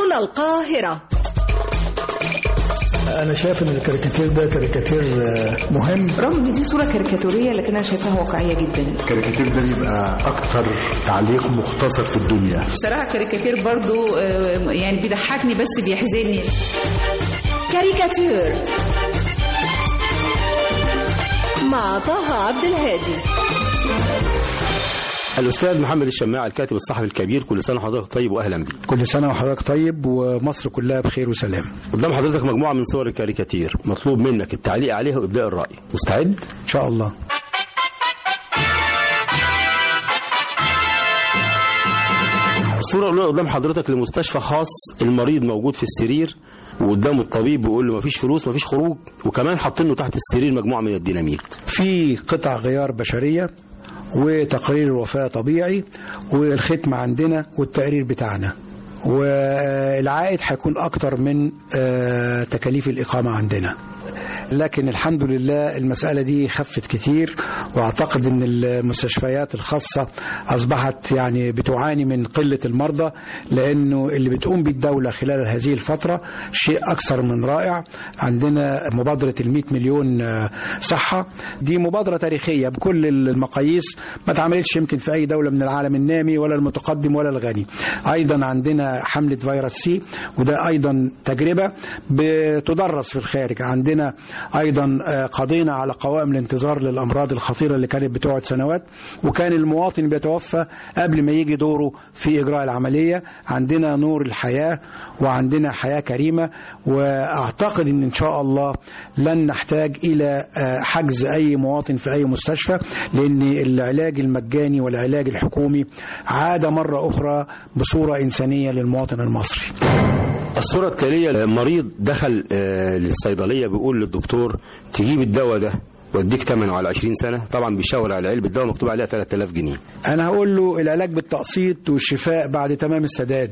هنا القاهرة انا شايف ان الكاريكاتير ده كاريكاتير آه، مهم رغم ان دي صوره كاريكاتوريه لكن انا شايفاها واقعيه جدا الكاريكاتير ده بيبقى اكتر تعليق مختصر في الدنيا بصراحه كاريكاتير برضو آه، يعني بيضحكني بس بيحزنني كاريكاتير مع طه عبد الهادي الأستاذ محمد الشماع الكاتب الصحفي الكبير كل سنة وحضرتك طيب وأهلا بك كل سنه وحضرتك طيب ومصر كلها بخير وسلام قدام حضرتك مجموعة من صور الكاريكاتير مطلوب منك التعليق عليها وإبداء الرأي مستعد؟ ان شاء الله الصورة الأولى قدام حضرتك لمستشفى خاص المريض موجود في السرير وقدامه الطبيب بيقول له مفيش فلوس مفيش خروج وكمان حاطين له تحت السرير مجموعة من الديناميت في قطع غيار بشريه وتقرير الوفاه طبيعي والختم عندنا والتقرير بتاعنا والعائد هيكون اكتر من آه، تكاليف الاقامه عندنا لكن الحمد لله المسألة دي خفت كتير واعتقد ان المستشفيات الخاصة اصبحت يعني بتعاني من قلة المرضى لانه اللي بتقوم به الدولة خلال هذه الفترة شيء اكثر من رائع عندنا مبادرة ال مليون آه، صحة دي مبادرة تاريخية بكل المقاييس ما اتعملتش يمكن في اي دولة من العالم النامي ولا المتقدم ولا الغني ايضا عندنا حملة فيروس سي وده ايضا تجربة بتدرس في الخارج عندنا ايضا آه، قضينا على قوائم الانتظار للامراض الخطيره اللي كانت بتقعد سنوات وكان المواطن بيتوفى قبل ما يجي دوره في اجراء العمليه عندنا نور الحياه وعندنا حياه كريمه واعتقد ان ان شاء الله لن نحتاج الى آه، حجز اي مواطن في اي مستشفى لان العلاج المجاني والعلاج الحكومي عاد مره اخرى بصوره انسانيه للمواطن المصري الصورة التالية مريض دخل آه، للصيدلية بيقول للدكتور تجيب الدواء ده واديك ثمنه على 20 سنة طبعا بيشاور على علبة الدواء مكتوب عليها 3000 جنيه انا هقول له العلاج بالتقسيط والشفاء بعد تمام السداد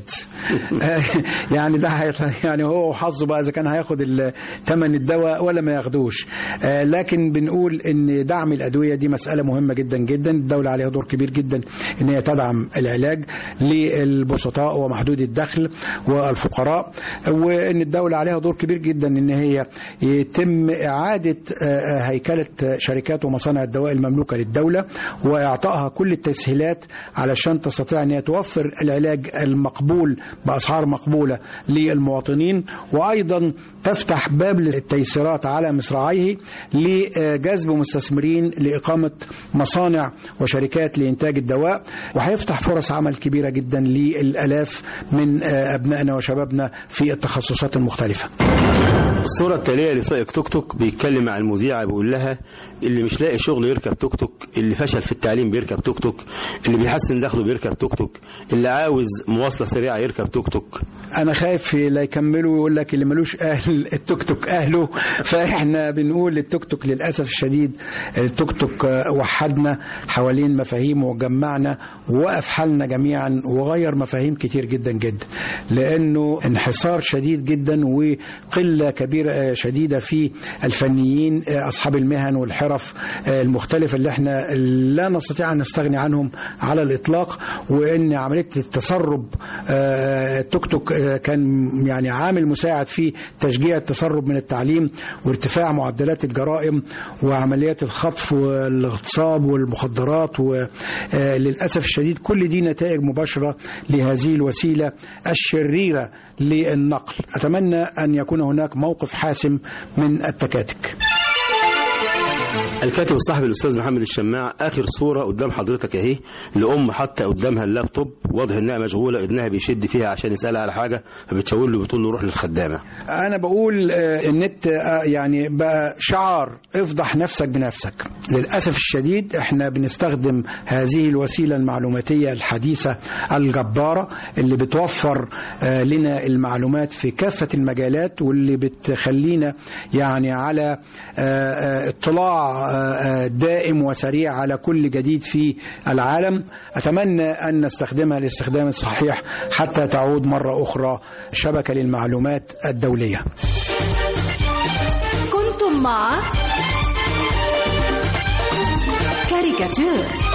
يعني ده هيط- يعني هو وحظه بقى اذا كان هياخد ال- ثمن الدواء ولا ما ياخدوش آه، لكن بنقول ان دعم الادويه دي مساله مهمه جدا جدا الدوله عليها دور كبير جدا ان هي تدعم العلاج للبسطاء ومحدود الدخل والفقراء وان الدوله عليها دور كبير جدا ان هي يتم اعاده آه، هيكله شركات ومصانع الدواء المملوكه للدوله واعطائها كل التسهيلات علشان تستطيع ان هي توفر العلاج المقبول باسعار مقبوله للمواطنين وايضا تفتح باب للتيسيرات على مصراعيه لجذب مستثمرين لاقامه مصانع وشركات لانتاج الدواء وهيفتح فرص عمل كبيره جدا للالاف من آه، ابنائنا وشبابنا في التخصصات المختلفه. الصورة التالية لسائق توك توك بيتكلم مع المذيعة بيقول لها اللي مش لاقي شغل يركب توك توك اللي فشل في التعليم بيركب توك توك اللي بيحسن دخله بيركب توك توك اللي عاوز مواصلة سريعة يركب توك توك انا خايف لا يكملوا ويقول لك اللي ملوش اهل التوك توك اهله فاحنا بنقول للتوك توك للاسف الشديد التوك توك وحدنا حوالين مفاهيم وجمعنا ووقف حالنا جميعا وغير مفاهيم كتير جدا جدا لانه انحصار شديد جدا وقله كبيره شديده في الفنيين اصحاب المهن والحرف المختلفه اللي احنا لا نستطيع ان نستغني عنهم على الاطلاق وان عمليه التسرب آه، التوك توك آه، كان يعني عامل مساعد في تشجيع التسرب من التعليم وارتفاع معدلات الجرائم وعمليات الخطف والاغتصاب والمخدرات وللاسف الشديد كل دي نتائج مباشره لهذه الوسيله الشريره للنقل اتمنى ان يكون هناك موقف حاسم من التكاتك الكاتب الصحفي الاستاذ محمد الشماع اخر صوره قدام حضرتك اهي لام حاطه قدامها اللابتوب واضح انها مشغوله ابنها بيشد فيها عشان يسالها على حاجه فبتشاور له بتقول له روح للخدامه انا بقول آه، النت آه، يعني بقى شعار افضح نفسك بنفسك للاسف الشديد احنا بنستخدم هذه الوسيله المعلوماتيه الحديثه الجباره اللي بتوفر آه، لنا المعلومات في كافه المجالات واللي بتخلينا يعني على آه، آه، اطلاع آه، آه، دائم وسريع على كل جديد في العالم اتمنى ان نستخدمها الاستخدام الصحيح حتى تعود مره اخرى شبكه للمعلومات الدوليه كنتم مع كاريكاتير